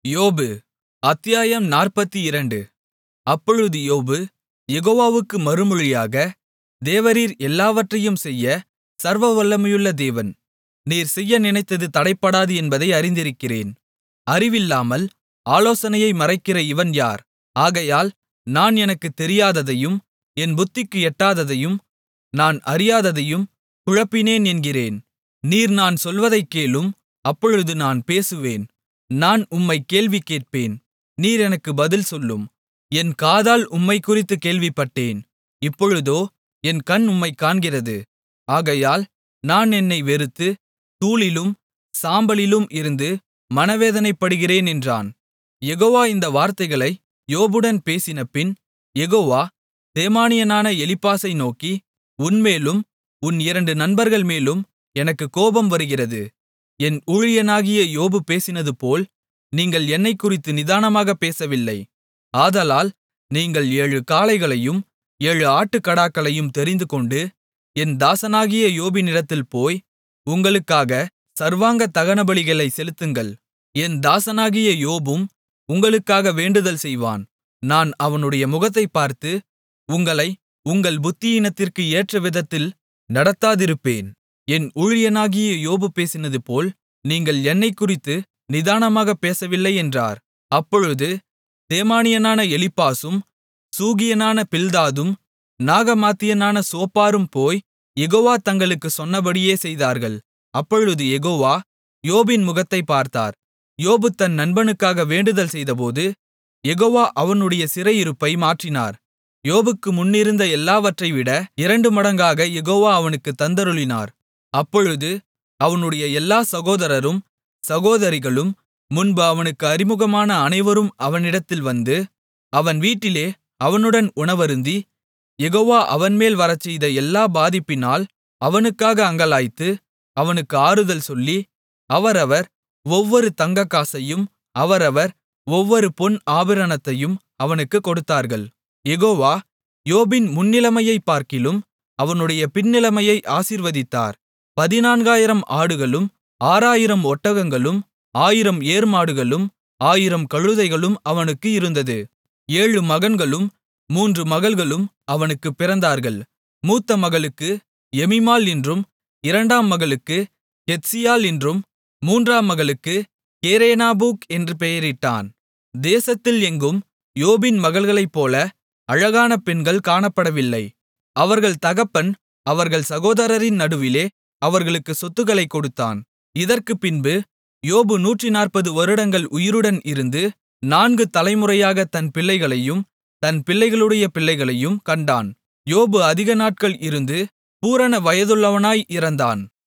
யோபு அத்தியாயம் நாற்பத்திரண்டு அப்பொழுது யோபு யெகோவாவுக்கு மறுமொழியாக தேவரீர் எல்லாவற்றையும் செய்ய சர்வவல்லமையுள்ள தேவன் நீர் செய்ய நினைத்தது தடைபடாது என்பதை அறிந்திருக்கிறேன் அறிவில்லாமல் ஆலோசனையை மறைக்கிற இவன் யார் ஆகையால் நான் எனக்குத் தெரியாததையும் என் புத்திக்கு எட்டாததையும் நான் அறியாததையும் குழப்பினேன் என்கிறேன் நீர் நான் சொல்வதைக் கேளும் அப்பொழுது நான் பேசுவேன் நான் உம்மைக் கேள்வி கேட்பேன் நீர் எனக்கு பதில் சொல்லும் என் காதால் உம்மைக்குறித்துக் கேள்விப்பட்டேன் இப்பொழுதோ என் கண் உம்மைக் காண்கிறது ஆகையால் நான் என்னை வெறுத்து தூளிலும் சாம்பலிலும் இருந்து மனவேதனைப்படுகிறேன் என்றான் யெகோவா இந்த வார்த்தைகளை யோபுடன் பேசினபின் யெகோவா தேமானியனான எலிப்பாசை நோக்கி உன்மேலும் உன் இரண்டு நண்பர்கள்மேலும் எனக்குக் கோபம் வருகிறது என் ஊழியனாகிய யோபு பேசினதுபோல் நீங்கள் என்னைக்குறித்து நிதானமாகப் பேசவில்லை ஆதலால் நீங்கள் ஏழு காளைகளையும் ஏழு ஆட்டுக்கடாக்களையும் தெரிந்துகொண்டு என் தாசனாகிய யோபினிடத்தில் போய் உங்களுக்காக சர்வாங்க தகனபலிகளைச் செலுத்துங்கள் என் தாசனாகிய யோபும் உங்களுக்காக வேண்டுதல் செய்வான் நான் அவனுடைய முகத்தைப் பார்த்து உங்களை உங்கள் புத்தியீனத்திற்கு ஏற்றவிதத்தில் நடத்தாதிருப்பேன் என் ஊழியனாகிய யோபு பேசினதுபோல் நீங்கள் என்னைக்குறித்து நிதானமாகப் பேசவில்லை என்றார் அப்பொழுது தேமானியனான எலிப்பாசும் சூகியனான பில்தாதும் நாகமாத்தியனான சோப்பாரும் போய் யெகோவா தங்களுக்குச் சொன்னபடியே செய்தார்கள் அப்பொழுது யெகோவா யோபின் முகத்தைப் பார்த்தார் யோபு தன் நண்பனுக்காக வேண்டுதல் செய்தபோது யெகோவா அவனுடைய சிறையிருப்பை மாற்றினார் யோபுக்கு முன்னிருந்த எல்லாவற்றைவிட இரண்டு மடங்காக யெகோவா அவனுக்குத் தந்தருளினார் அப்பொழுது அவனுடைய எல்லா சகோதரரும் சகோதரிகளும் முன்பு அவனுக்கு அறிமுகமான அனைவரும் அவனிடத்தில் வந்து அவன் வீட்டிலே அவனுடன் உணவருந்தி யெகோவா அவன்மேல் வரச்செய்த எல்லா பாதிப்பினால் அவனுக்காக அங்கலாய்த்து அவனுக்கு ஆறுதல் சொல்லி அவரவர் ஒவ்வொரு தங்கக்காசையும் அவரவர் ஒவ்வொரு பொன் ஆபரணத்தையும் அவனுக்குக் கொடுத்தார்கள் யெகோவா யோபின் முன்னிலைமையைப் பார்க்கிலும் அவனுடைய பின்னிலைமையை ஆசீர்வதித்தார் பதினான்காயிரம் ஆடுகளும் ஆறாயிரம் ஒட்டகங்களும் ஆயிரம் ஏர்மாடுகளும் ஆயிரம் கழுதைகளும் அவனுக்கு இருந்தது ஏழு மகன்களும் மூன்று மகள்களும் அவனுக்குப் பிறந்தார்கள் மூத்த மகளுக்கு எமிமாள் என்றும் இரண்டாம் மகளுக்கு கெத்சியாள் என்றும் மூன்றாம் மகளுக்கு கேரேனாபூக் என்று பெயரிட்டான் தேசத்தில் எங்கும் யோபின் மகள்களைப்போல அழகான பெண்கள் காணப்படவில்லை அவர்கள் தகப்பன் அவர்கள் சகோதரரின் நடுவிலே அவர்களுக்கு சொத்துக்களைக் கொடுத்தான் இதற்குப் பின்பு யோபு நூற்றுநாற்பது வருடங்கள் உயிருடன் இருந்து நான்கு தலைமுறையாகத் தன் பிள்ளைகளையும் தன் பிள்ளைகளுடைய பிள்ளைகளையும் கண்டான் யோபு அதிக நாட்கள் இருந்து பூரண வயதுள்ளவனாய் இறந்தான்